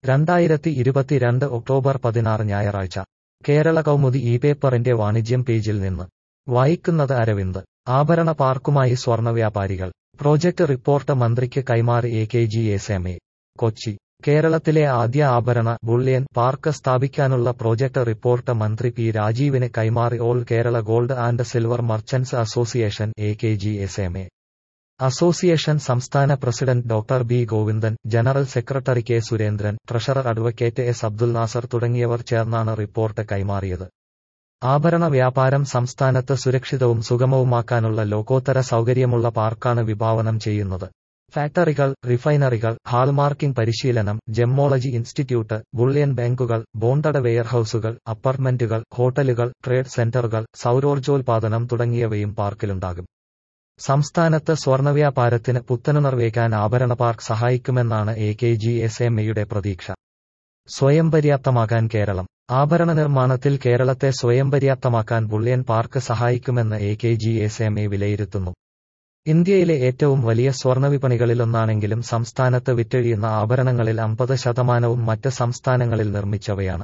രണ്ടായിരത്തി ഇരുപത്തിരണ്ട് ഒക്ടോബർ പതിനാറ് ഞായറാഴ്ച കേരള കൗമുദി ഈ പേപ്പറിന്റെ വാണിജ്യം പേജിൽ നിന്ന് വായിക്കുന്നത് അരവിന്ദ് ആഭരണ പാർക്കുമായി സ്വർണ്ണ വ്യാപാരികൾ പ്രോജക്ട് റിപ്പോർട്ട് മന്ത്രിക്ക് കൈമാറി A K G S M A Kochi കേരളത്തിലെ ആദ്യ ആഭരണ ബുള്ളിയൻ പാർക്ക് സ്ഥാപിക്കാനുള്ള പ്രോജക്ട് റിപ്പോർട്ട് മന്ത്രി പി രാജീവിന് കൈമാറി all Kerala gold and silver merchants association A K G S M A association സംസ്ഥാന president doctor B Govindan general secretary K Surendran treasurer advocate S Abdul Nasar തുടങ്ങിയവർ ചേർന്നാണ് റിപ്പോർട്ട് കൈമാറിയത് ആഭരണ വ്യാപാരം സംസ്ഥാനത്ത് സുരക്ഷിതവും സുഗമവുമാക്കാനുള്ള ലോകോത്തര സൗകര്യമുള്ള പാർക്കാണ് വിഭാവനം ചെയ്യുന്നത് ഫാക്ടറികൾ റിഫൈനറികൾ ഹാൾമാർക്കിംഗ് പരിശീലനം ജെമ്മോളജി ഇൻസ്റ്റിറ്റ്യൂട്ട് ബുള്ളിയൻ ബാങ്കുകൾ ബോണ്ടഡ് വെയർഹൌസുകൾ അപ്പാർട്ട്മെന്റുകൾ ഹോട്ടലുകൾ ട്രേഡ് സെന്ററുകൾ സൗരോർജോൽപാദനം തുടങ്ങിയവയും പാർക്കിലുണ്ടാകും സംസ്ഥാനത്ത് സ്വർണ്ണവ്യാപാരത്തിന് പുത്തനുണർവേകാൻ ആഭരണ പാർക്ക് സഹായിക്കുമെന്നാണ് A K G S M എയുടെ പ്രതീക്ഷ സ്വയം പര്യാപ്തമാകാൻ കേരളം ആഭരണ നിർമ്മാണത്തിൽ കേരളത്തെ സ്വയം പര്യാപ്തമാക്കാൻ ബുള്ളിയൻ പാർക്ക് സഹായിക്കുമെന്ന് A K G S M A വിലയിരുത്തുന്നു ഇന്ത്യയിലെ ഏറ്റവും വലിയ സ്വർണ്ണവിപണികളിലൊന്നാണെങ്കിലും സംസ്ഥാനത്ത് വിറ്റഴിയുന്ന ആഭരണങ്ങളിൽ അമ്പത് ശതമാനവും മറ്റ് സംസ്ഥാനങ്ങളിൽ നിർമ്മിച്ചവയാണ്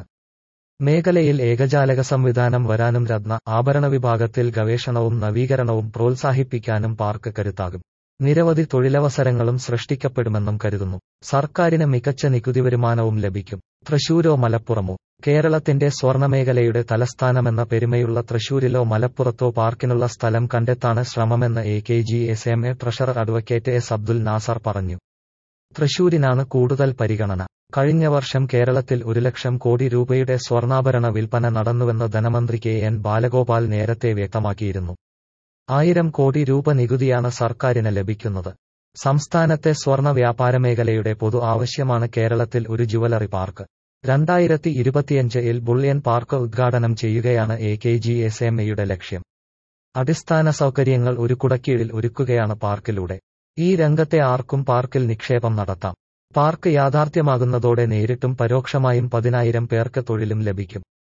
മേഖലയിൽ ഏകജാലക സംവിധാനം വരാനും രത്ന ആഭരണ വിഭാഗത്തിൽ ഗവേഷണവും നവീകരണവും പ്രോത്സാഹിപ്പിക്കാനും പാർക്ക് കരുത്താകും നിരവധി തൊഴിലവസരങ്ങളും സൃഷ്ടിക്കപ്പെടുമെന്നും കരുതുന്നു സർക്കാരിന് മികച്ച നികുതി വരുമാനവും ലഭിക്കും തൃശൂരോ മലപ്പുറമോ കേരളത്തിന്റെ സ്വർണ്ണമേഖലയുടെ തലസ്ഥാനമെന്ന പെരുമയുള്ള തൃശൂരിലോ മലപ്പുറത്തോ പാർക്കിനുള്ള സ്ഥലം കണ്ടെത്താണ് ശ്രമമെന്ന് A K G S M A treasurer advocate S Abdul Nasar പറഞ്ഞു തൃശൂരിനാണ് കൂടുതൽ പരിഗണന കഴിഞ്ഞ വർഷം കേരളത്തിൽ ഒരു ലക്ഷം കോടി രൂപയുടെ സ്വർണ്ണാഭരണ വിൽപ്പന നടന്നുവെന്ന് ധനമന്ത്രി കെ എൻ ബാലഗോപാൽ നേരത്തെ വ്യക്തമാക്കിയിരുന്നു ആയിരം കോടി രൂപ നികുതിയാണ് സർക്കാരിന് ലഭിക്കുന്നത് സംസ്ഥാനത്തെ സ്വർണ്ണ വ്യാപാര മേഖലയുടെ പൊതു ആവശ്യമാണ് കേരളത്തിൽ ഒരു ജുവലറി പാർക്ക് രണ്ടായിരത്തി ഇരുപത്തിയഞ്ചിൽ ബുള്ളിയൻ പാർക്ക് ഉദ്ഘാടനം ചെയ്യുകയാണ് A K G S M എയുടെ ലക്ഷ്യം അടിസ്ഥാന സൗകര്യങ്ങൾ ഒരു കുടക്കീഴിൽ ഒരുക്കുകയാണ് പാർക്കിലൂടെ ഈ രംഗത്തെ ആർക്കും പാർക്കിൽ നിക്ഷേപം നടത്താം പാർക്ക് യാഥാർത്ഥ്യമാകുന്നതോടെ നേരിട്ടും പരോക്ഷമായും പതിനായിരം പേർക്ക് തൊഴിലും ലഭിക്കും